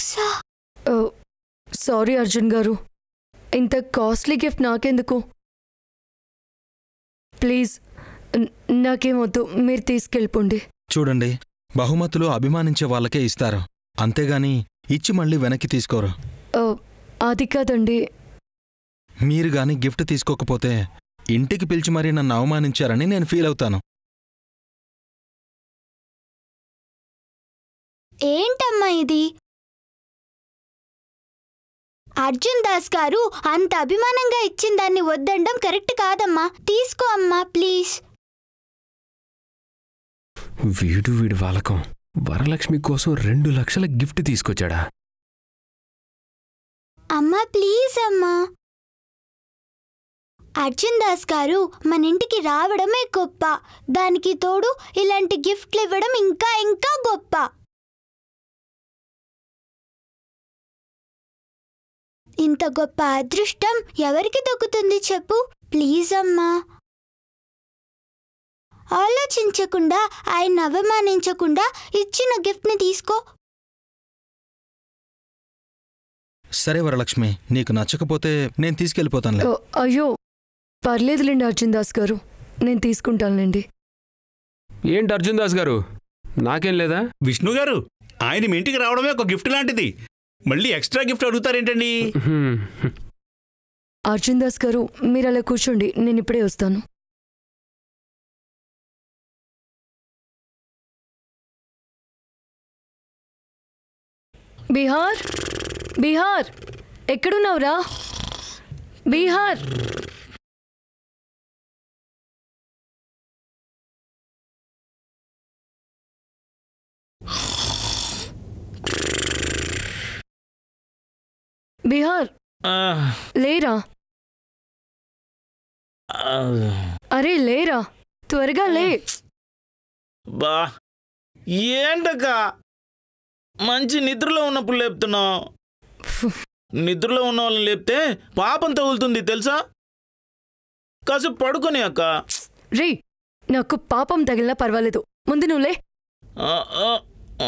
లక్సా sorry Arjun గారు ఇంత costly gift నాకెందుకు ప్లీజ్ న- నాకేమొద్దు మీరు తీసుకెళ్ళిపోండి చూడండి బహుమతులు అభిమానించే వాళ్ళకే ఇస్తారు అంతేగాని ఇచ్చి మళ్ళీ వెనక్కి తీసుకోరు ఆ, అది కాదండి మీరు గాని గిఫ్ట్ తీసుకోకపోతే ఇంటికి పిలిచి మరీ నన్ను అవమానించారని నేను ఫీల్ అవుతాను ఏంటమ్మా ఇది అర్జున్ దాస్ గారు అంత అభిమానంగా ఇచ్చిన దాన్ని వద్దండం కరెక్ట్ కాదమ్మా తీసుకో అమ్మా ప్లీజ్ వీడు వీడి వాలకం వరలక్ష్మి కోసం రెండు లక్షల గిఫ్ట్ తీసుకొచ్చాడా అమ్మా ప్లీజ్ అమ్మా అర్జున్ దాస్ గారు మన ఇంటికి రావడమే గొప్ప దానికి తోడు ఇలాంటి గిఫ్ట్లు ఇవ్వడం ఇంకా ఇంకా గొప్ప ఇంత గొప్ప అదృష్టం ఎవరికి దొక్కుతుంది చెప్పు ప్లీజ్ అమ్మా ఆలోచించకుండా ఆయన అవమానించకుండా ఇచ్చిన గిఫ్ట్ని తీసుకో సరే వరలక్ష్మి నీకు నచ్చకపోతే నేను తీసుకెళ్ళిపోతానులే ఆ, అయ్యో పర్లేదులేండి అర్జున్ దాస్ గారు నేను తీసుకుంటానులేండి ఏంటి అర్జున్ దాస్ గారు నాకేం లేదా విష్ణు గారు ఆయన మీ ఇంటికి రావడమే ఒక గిఫ్ట్ లాంటిది మళ్ళీ ఎక్స్ట్రా గిఫ్ట్ అడుగుతారేంటండి హ్మ్. అర్జున్ దాస్ గారు మీరు అలా కూర్చోండి నేను ఇప్పుడే వస్తాను బీహార్ బీహార్ ఎక్కడున్నావురా బీహార్ బీహార్ లేరా అరే లేరా త్వరగా లే బా ఏంటక్క మంచి నిద్రలో ఉన్నప్పుడు లేపుతున్నావు నిద్రలో ఉన్న వాళ్ళని లేపితే పాపం తగులుతుంది తెలుసా కాసేపు పడుకొని అక్క రే నాకు పాపం తగిలినా పర్వాలేదు ముందు నువ్వు లే ఆ, ఆ, ఆ.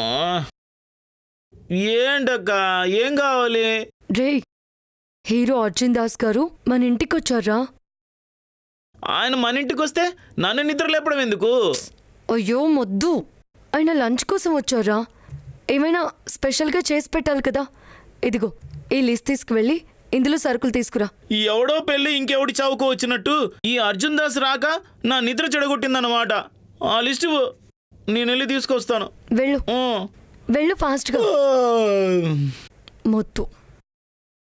ఏంటక్క ఏం కావాలి రే హీరో అర్జున్ దాస్ గారు మన ఇంటికొచ్చారా ఆయన మన ఇంటికి వస్తే నన్ను నిద్ర లేపడం ఎందుకు అయ్యో మొద్దు ఆయన లంచ్ కోసం వచ్చారా ఏమైనా స్పెషల్గా చేసి పెట్టాలి కదా ఇదిగో ఈ లిస్ట్ తీసుకువెళ్ళి ఇందులో సరుకులు తీసుకురా ఈ ఎవడో పెళ్ళి ఇంకెవడి చావుకో వచ్చినట్టు ఈ అర్జున్ దాస్ రాక నా నిద్ర చెడగొట్టిందన్నమాట ఆ లిస్ట్ ఇవ్వు. నేను వెళ్ళి తీసుకొస్తాను వెళ్ళు ఊ. వెళ్ళు ఫాస్ట్గా మొద్దు